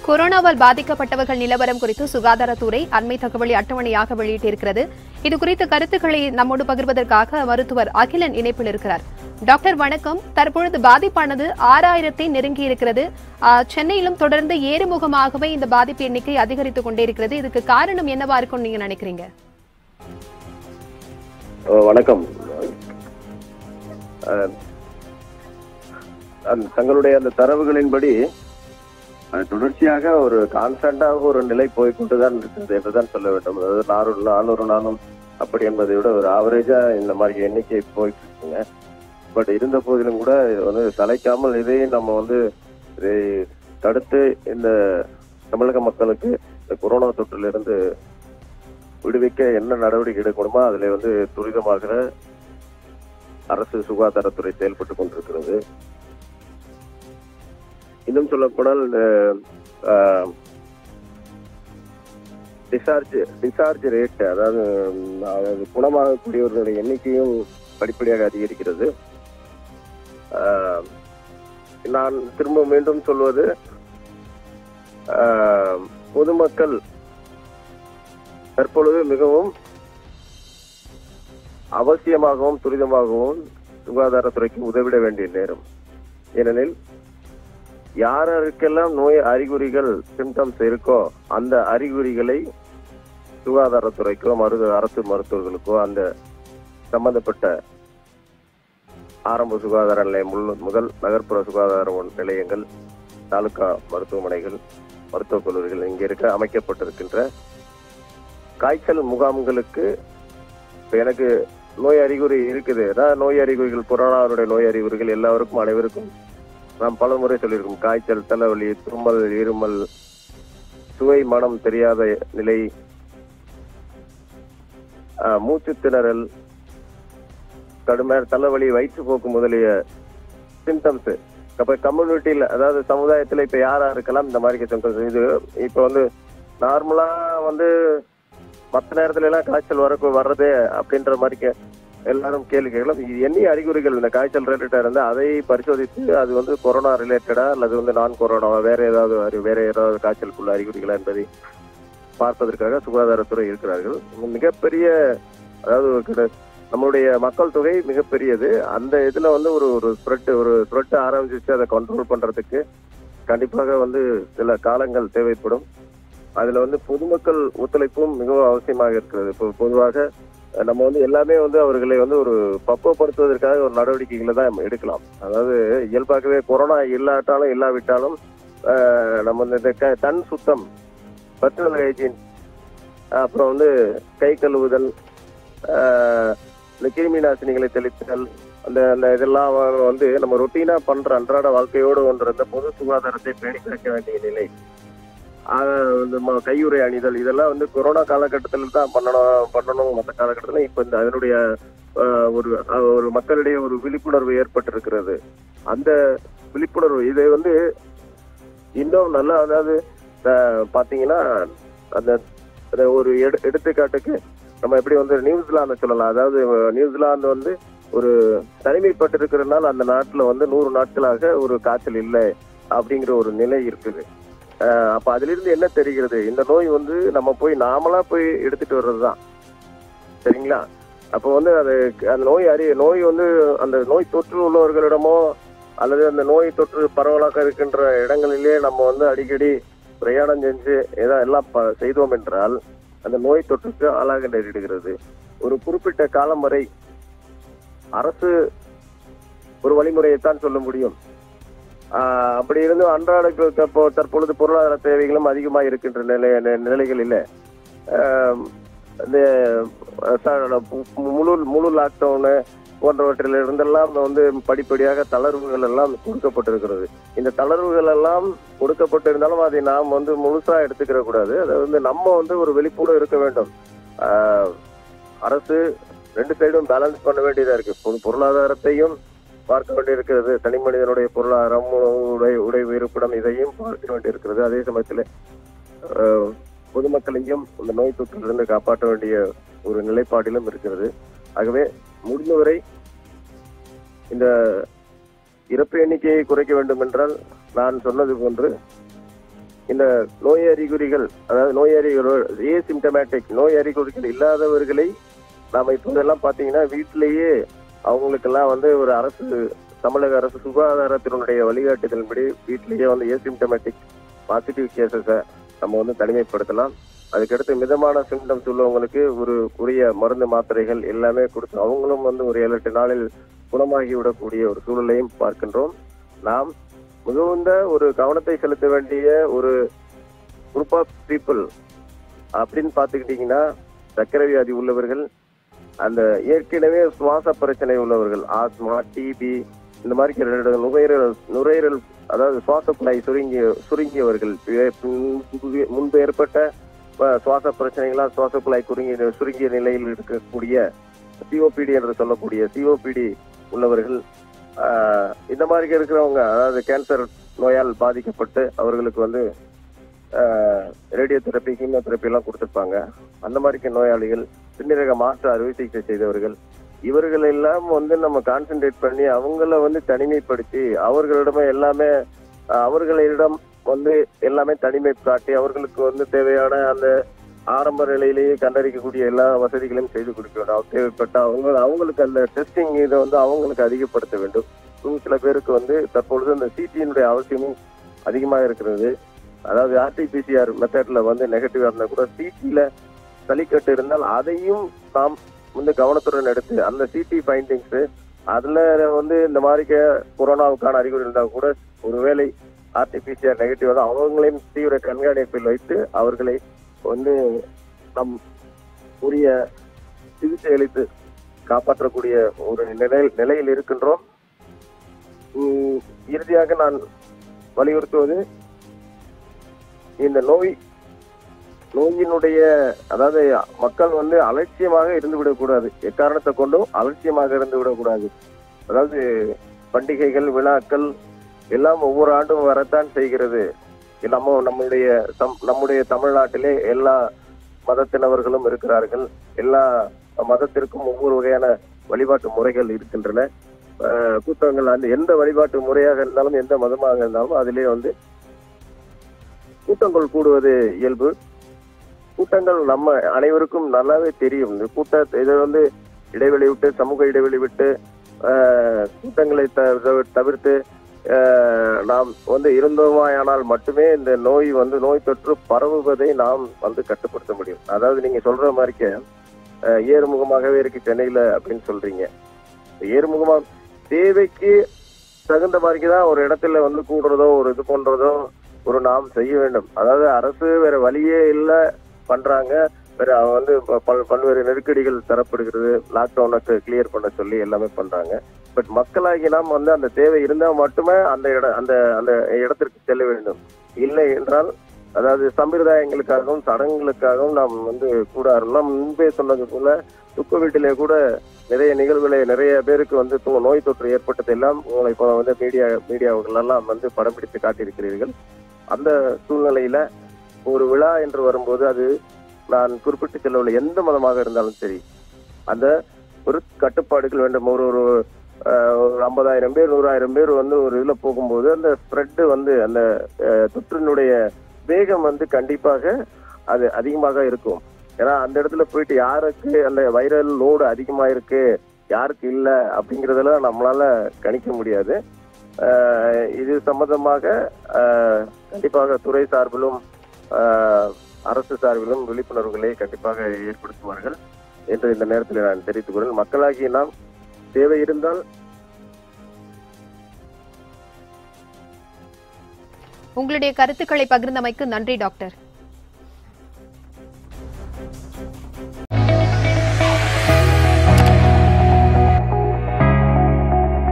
கொரோனாவால் பாதிக்கப்பட்டவர்கள் நிலவரம் குறித்து சுகாதாரத்துறை அண்மை தகவலை அட்டவணையாக வெளியிட்டிருக்கிறது இது குறித்த கருத்துக்களை நம்மோடு பகிர்வதற்காக மருத்துவர் அகிலன் இணைப்பில் இருக்கிறார் டாக்டர் வணக்கம் தற்பொழுது பாதிப்பானது ஆறாயிரத்தை நெருங்கி இருக்கிறது ஆ, சென்னையிலும் தொடர்ந்து ஏறுமுகமாகவே இந்த பாதிப்பு எண்ணிக்கை அதிகரித்துக் கொண்டே இருக்கிறது இதுக்கு காரணம் என்னவா இருக்கும்னு நீங்க நினைக்கிறீங்க அஹ் வணக்கம் அஹ் அந்த தங்களுடைய அந்த தரவுகளின்படி அஹ் தொடர்ச்சியாக ஒரு கான்ஸ்டன்டாக ஒரு நிலை போய்கொண்டுதான் இருக்கிறது என்றுதான் சொல்ல வேண்டும் அதாவது நானூறு நானூறு நாளும் அப்படி என்பதை விட ஒரு ஆவரேஜா இந்த மாதிரி எண்ணிக்கை போயிட்டு இருக்குங்க பட் இருந்த போதிலும் கூட இது வந்து தலைக்காமல் இதையும் நம்ம வந்து இதை தடுத்து இந்த தமிழக மக்களுக்கு இந்த கொரோனா தொற்றிலிருந்து விடுவிக்க என்ன நடவடிக்கை எடுக்கணுமோ அதில் வந்து துரிதமாக அரசு சுகாதாரத்துறை செயல்பட்டு கொண்டிருக்கிறது இன்னும் சொல்லப்போனால் இந்த டிசார்ஜ் டிசார்ஜ் ரேட் அதாவது ம், அதாவது குணமாகக்கூடியவர்களுடைய எண்ணிக்கையும் படிப்படியாக அதிகரிக்கிறது ஆஹ், நான் திரும்ப மீண்டும் சொல்வது ஆஹ், பொதுமக்கள் தற்பொழுது மிகவும் அவசியமாகவும் துரிதமாகவும் சுகாதாரத்துறைக்கு உதவிட வேண்டிய நேரம் ஏனெனில் யாருக்கெல்லாம் நோய் அறிகுறிகள் சிம்டம்ஸ் இருக்கோ அந்த அறிகுறிகளை சுகாதாரத்துறைக்கோ மருத்துவ அரசு மருத்துவர்களுக்கோ அந்த சம்பந்தப்பட்ட ஆரம்ப சுகாதார நிலையம் முழு- முதல் நகர்ப்புற சுகாதார நிலையங்கள் தாலுகா மருத்துவமனைகள் மருத்துவக் கல்லூரிகள் இங்கே இருக்க அமைக்கப்பட்டிருக்கின்ற காய்ச்சல் முகாம்களுக்கு இப்ப எனக்கு நோய் அறிகுறி இருக்குது அதான் நோய் அறிகுறிகள் கொரோனாவுடைய நோய் அறிகுறிகள் எல்லாருக்கும் அனைவருக்கும் நாம் பல முறை சொல்லியிருக்கோம் காய்ச்சல் தலைவலி தும்மல் இருமல் சுவை மனம் தெரியாத நிலை ஆஹ், மூச்சு திணறல் கடுமையான தலைவலி வயிற்றுப்போக்கு முதலிய சிம்டம்ஸ் அப்ப கம்யூனிட்டியில அதாவது சமுதாயத்துல இப்ப யாரா இருக்கலாம் இந்த மாதிரி சிம்டம்ஸ் இது இப்ப வந்து நார்மலா வந்து மத்த நேரத்துல எல்லாம் காய்ச்சல் வர வர்றதே அப்படின்ற மாதிரி கே- எல்லாரும் கேள்வி கேட்கலாம் இது என்ன அறிகுறிகள் இந்த காய்ச்சல் ரிலேட்டடா இருந்தா அதை பரிசோதித்து அது வந்து கொரோனா ரிலேட்டடா அல்லது வந்து நான் கொரோனாவா வேற ஏதாவது அறி- வேற ஏதாவது காய்ச்சலுக்குள்ள அறிகுறிகளா என்பதை பார்ப்பதற்காக சுகாதாரத்துறை இருக்கிறார்கள் மிகப்பெரிய அதாவது ஒரு கிட்ட- நம்மளுடைய மக்கள் தொகை மிகப்பெரியது அந்த இதுல வந்து ஒரு ஒரு ஸ்ப்ரெட் ஒரு ஸ்ப்ரெட் ஆரம்பிச்சு அதை கண்ட்ரோல் பண்றதுக்கு கண்டிப்பாக வந்து சில காலங்கள் தேவைப்படும் அதுல வந்து பொதுமக்கள் ஒத்துழைப்பும் மிகவும் அவசியமாக இருக்கிறது இப்போ பொதுவாக அஹ், நம்ம வந்து எல்லாமே வந்து அவர்களை வந்து ஒரு பக்குவப்படுத்துவதற்காக ஒரு நடவடிக்கைகளை தான் எடுக்கலாம் அதாவது இயல்பாகவே கொரோனா இல்லாட்டாலும் இல்லாவிட்டாலும் அஹ், நம்ம வந்து இந்த க- கண் சுத்தம் பர்சனல் ஹைஜீன் அப்புறம் வந்து கை கழுவுதல் அஹ், இந்த கிருமி நாசினிகளை தெளித்தல் அந்த அந்த இதெல்லாம் வந்து நம்ம ரொட்டீனா பண்ற அன்றாட வாழ்க்கையோடு ஒன்று இந்த பொது சுகாதாரத்தை பேணி காக்க வேண்டிய நிலை ஆஹ் இந்த ம- கையுறை அணிதல் இதெல்லாம் வந்து கொரோனா காலகட்டத்தில் தான் பண்ணணும் பண்ணணும் மற்ற காலகட்டத்தில் இப்ப இந்த அதனுடைய ஆஹ், ஒரு ஆஹ், ஒரு மக்களிடையே ஒரு விழிப்புணர்வு ஏற்பட்டிருக்கிறது அந்த விழிப்புணர்வு இதை வந்து இன்னும் நல்லா அதாவது ஆஹ், பாத்தீங்கன்னா அந்த அந்த ஒரு எடு- எடுத்துக்காட்டுக்கு நம்ம எப்படி வந்து நியூசிலாந்து சொல்லலாம் அதாவது அஹ், நியூசிலாந்து வந்து ஒரு தனிமைப்பட்டிருக்கிறதுனால அந்த நாட்டுல வந்து நூறு நாட்களாக ஒரு காய்ச்சல் இல்லை அப்படிங்கிற ஒரு நிலை இருக்குது அஹ் அப்ப அதுல இருந்து என்ன தெரிகிறது இந்த நோய் வந்து நம்ம போய் நாமளா போய் எடுத்துட்டு வர்றதுதான் சரிங்களா அப்போ வந்து அது அந்த நோய் அறி நோய் வந்து அந்த நோய் தொற்று உள்ளவர்களிடமோ அல்லது அந்த நோய் தொற்று பரவலாக இருக்கின்ற இடங்களிலே நம்ம வந்து அடிக்கடி பிரயாணம் செஞ்சு ஏதோ எல்லாம் ப- செய்தோம் என்றால் அந்த நோய் தொற்றுக்கு ஆளாக நேரிடுகிறது ஒரு குறிப்பிட்ட காலம் வரை அரசு ஒரு வழிமுறையைத்தான் சொல்ல முடியும் ஆஹ் அப்படி இருந்து அன்றாட இப்ப இப்போ தற்பொழுது பொருளாதார தேவைகளும் அதிகமாக இருக்கின்ற நிலை நி- நிலைகள் இல்லை ஆஹ் இந்த ச- முழு முழு லாக்டவுனு போன்றவற்றில் இருந்தெல்லாம் வந்து படிப்படியாக தளர்வுகள் எல்லாம் கொடுக்கப்பட்டிருக்கிறது இந்த தளர்வுகள் எல்லாம் கொடுக்கப்பட்டிருந்தாலும் அதை நாம் வந்து முழுசா எடுத்துக்கிற கூடாது அதை வந்து நம்ம வந்து ஒரு விழிப்புணர்வு இருக்க வேண்டும் ஆஹ் அரசு ரெண்டு சைடும் பேலன்ஸ் பண்ண வேண்டியதா இருக்கு பொ- பொருளாதாரத்தையும் பார்க்க வேண்டியிருக்கிறது தனி மனிதனுடைய பொருளாதாரம் உடை உடை இருப்பிடம் இதையும் பார்க்க வேண்டியிருக்கிறது அதே சமயத்தில் அஹ், பொதுமக்களையும் இந்த நோய் தொற்றிலிருந்து காப்பாற்ற வேண்டிய ஒரு நிலைப்பாட்டிலும் இருக்கிறது ஆகவே முடிந்தவரை இந்த இறப்பு எண்ணிக்கையை குறைக்க வேண்டும் என்றால் நான் சொன்னது போன்று இந்த நோய் அறிகுறிகள் அதாவது நோய் அறிகுறிகள் ஏசிம்டமேட்டிக் நோய் அறிகுறிகள் இல்லாதவர்களை நாம இப்போதெல்லாம் பாத்தீங்கன்னா வீட்டிலேயே அவங்களுக்கெல்லாம் வந்து ஒரு அரசு தமிழக அரசு சுகாதாரத்தினுடைய வழிகாட்டுதலின்படி வீட்டிலேயே வந்து ஏசிம்டமேட்டிக் பாசிட்டிவ் கேசஸை நம்ம வந்து தனிமைப்படுத்தலாம் அதுக்கடுத்து மிதமான சிம்டம்ஸ் உள்ளவங்களுக்கு ஒரு உரிய மருந்து மாத்திரைகள் எல்லாமே கொடுத்து அவங்களும் வந்து ஒரு ஏழு எட்டு நாளில் குணமாகி விடக்கூடிய ஒரு சூழலையும் பார்க்கின்றோம் நாம் மிகுந்த ஒரு கவனத்தை செலுத்த வேண்டிய ஒரு குரூப் ஆஃப் பீப்புள் அப்படின்னு பார்த்துக்கிட்டீங்கன்னா சர்க்கரை வியாதி உள்ளவர்கள் அந்த ஏற்கனவே சுவாச பிரச்சனை உள்ளவர்கள் ஆஸ்மா டிபி இந்த மாதிரி ரெண்டு நுரையீரல் நுரையீரல் அதாவது சுவாச குழாய் சுருங்கிய சுருங்கியவர்கள் வே- முன்பு- முன்பு ஏற்பட்ட அஹ், சுவாச பிரச்சனைகளால் சுவாச குழாய் குறுங்கிய சுருங்கிய நிலையில் இருக்கக்கூடிய சிஓபிடி என்று சொல்லக்கூடிய சிஓபிடி உள்ளவர்கள் ஆஹ், இந்த மாதிரி இருக்கிறவங்க அதாவது கேன்சர் நோயால் பாதிக்கப்பட்டு அவர்களுக்கு வந்து ரேடியோ தெரப்பி கீமோதெரப்பி எல்லாம் கொடுத்துருப்பாங்க அந்த மாதிரி நோயாளிகள் சிறுநீரக மாற்று அறுவை சிகிச்சை செய்தவர்கள் இவர்கள் எல்லாம் வந்து நம்ம கான்சென்ட்ரேட் பண்ணி அவங்கள வந்து தனிமைப்படுத்தி அவர்களிடமே எல்லாமே அஹ், அவர்களிடம் வந்து எல்லாமே தனிமை காட்டி அவர்களுக்கு வந்து தேவையான அந்த ஆரம்ப நிலையிலேயே கண்டறியக்கூடிய எல்லா வசதிகளையும் செய்து கொடுக்க வேண்டும் அவ- தேவைப்பட்ட அவங்க அவங்களுக்கு அந்த டெஸ்டிங் இதை வந்து அவங்களுக்கு அதிகப்படுத்த வேண்டும் இன்னும் சில பேருக்கு வந்து தற்பொழுது அந்த சிடியினுடைய அவசியமும் அதிகமாக இருக்கிறது அதாவது ஆர்டிபிசிஆர் மெத்தட்ல வந்து நெகட்டிவா இருந்தா கூட சிடியில சளிக்கட்டு இருந்தால் அதையும் நாம் வந்து கவனத்துடன் எடுத்து அந்த சிடி ஃபைண்டிங்ஸ் அதுல வந்து இந்த மாதிரி கே- கொரோனாவுக்கான அறிகுறி இருந்தா கூட ஒருவேளை ஆர்டிபிசிஆர் நெகட்டிவ் தான் அவங்களையும் தீவிர கண்காணிப்பில் வைத்து அவர்களை வந்து நம் உரிய சிகிச்சை அளித்து காப்பாற்றக்கூடிய ஒரு நிலை நிலையில் இருக்கின்றோம் உம், இறுதியாக நான் வலியுறுத்துவது இந்த நோய் நோயினுடைய அதாவது மக்கள் வந்து அலட்சியமாக இருந்து விடக்கூடாது எக்காரணத்தை கொண்டும் அலட்சியமாக இருந்து விடக்கூடாது அதாவது பண்டிகைகள் விழாக்கள் எல்லாம் ஒவ்வொரு ஆண்டும் வரத்தான் செய்கிறது நம்ம நம்முடைய தம்- நம்முடைய தமிழ்நாட்டிலே எல்லா மதத்தினவர்களும் இருக்கிறார்கள் எல்லா மதத்திற்கும் ஒவ்வொரு வகையான வழிபாட்டு முறைகள் இருக்கின்றன அஹ் கூட்டங்கள் அந்த எந்த வழிபாட்டு முறையாக இருந்தாலும் எந்த மதமாக இருந்தாலும் அதிலே வந்து கூட்டங்கள் கூடுவது இயல்பு கூட்டங்கள் நம்ம அனைவருக்கும் நல்லாவே தெரியும் இந்த கூட்ட இதை வந்து இடைவெளி விட்டு சமூக இடைவெளி விட்டு ஆஹ், கூட்டங்களை தவிர- தவிர்த்து ஆஹ், நாம் வந்து இருந்தோமாயானால் மட்டுமே இந்த நோய் வந்து நோய் தொற்று பரவுவதை நாம் வந்து கட்டுப்படுத்த முடியும் அதாவது நீங்க சொல்ற மாதிரிக்க ஆஹ், ஏறுமுகமாகவே இருக்கு சென்னையில அப்படின்னு சொல்றீங்க ஏறுமுகமா தேவைக்கு தகுந்த மாதிரி தான் ஒரு இடத்துல வந்து கூடுறதோ ஒரு இது பண்றதோ ஒரு நாம் செய்ய வேண்டும் அதாவது அரசு வேற வழியே இல்ல பண்றாங்க வேற அவ வந்து ப- பல்- பல்வேறு நெருக்கடிகள் தரப்படுகிறது லாக்டவுனுக்கு கிளியர் பண்ண சொல்லி எல்லாமே பண்றாங்க பட் மக்களாகி நாம் வந்து அந்த தேவை இருந்தா மட்டுமே அந்த இட அந்த அந்த இடத்திற்கு செல்ல வேண்டும் இல்லை என்றால் அதாவது சம்பிரதாயங்களுக்காகவும் சடங்குகளுக்காகவும் நாம் வந்து கூட நாம் முன்பே சொன்னது போல துக்க வீட்டிலே கூட நிறைய நிகழ்வுகளை நிறைய பேருக்கு வந்து து- நோய் தொற்று ஏற்பட்டது எல்லாம் உங்களை இப்போ வந்து மீடியா மீடியாவுகள் எல்லாம் வந்து படம் பிடித்து காட்டியிருக்கிறீர்கள் அந்த சூழ்நிலையில ஒரு விழா என்று வரும்போது அது நான் குறிப்பிட்டு செல்லவில்லை எந்த மதமாக இருந்தாலும் சரி அந்த ஒரு கட்டுப்பாடுகள் வேண்டும் ஒரு ஒரு ஆஹ், ஒரு ஐம்பதாயிரம் பேர் நூறாயிரம் பேர் வந்து ஒரு இதுல போகும்போது அந்த ஸ்ப்ரெட் வந்து அந்த ஆஹ், தொற்றினுடைய வேகம் வந்து கண்டிப்பாக அது அதிகமாக இருக்கும் ஏன்னா அந்த இடத்துல போயிட்டு யாருக்கு அந்த வைரல் லோடு அதிகமா இருக்கு யாருக்கு இல்ல அப்படிங்கறதெல்லாம் நம்மளால கணிக்க முடியாது ஆஹ், இது சம்பந்தமாக ஆஹ், கண்டிப்பாக துறை சார்பிலும் ஆஹ், அரசு சார்பிலும் விழிப்புணர்வுகளை கண்டிப்பாக ஏற்படுத்துவார்கள் என்று இந்த நேரத்தில் நான் தெரிவித்துக் கொள்கிறேன் மக்களாகிய நாம் தேவை இருந்தால் உங்களுடைய கருத்துக்களை பகிர்ந்தமைக்கு நன்றி டாக்டர்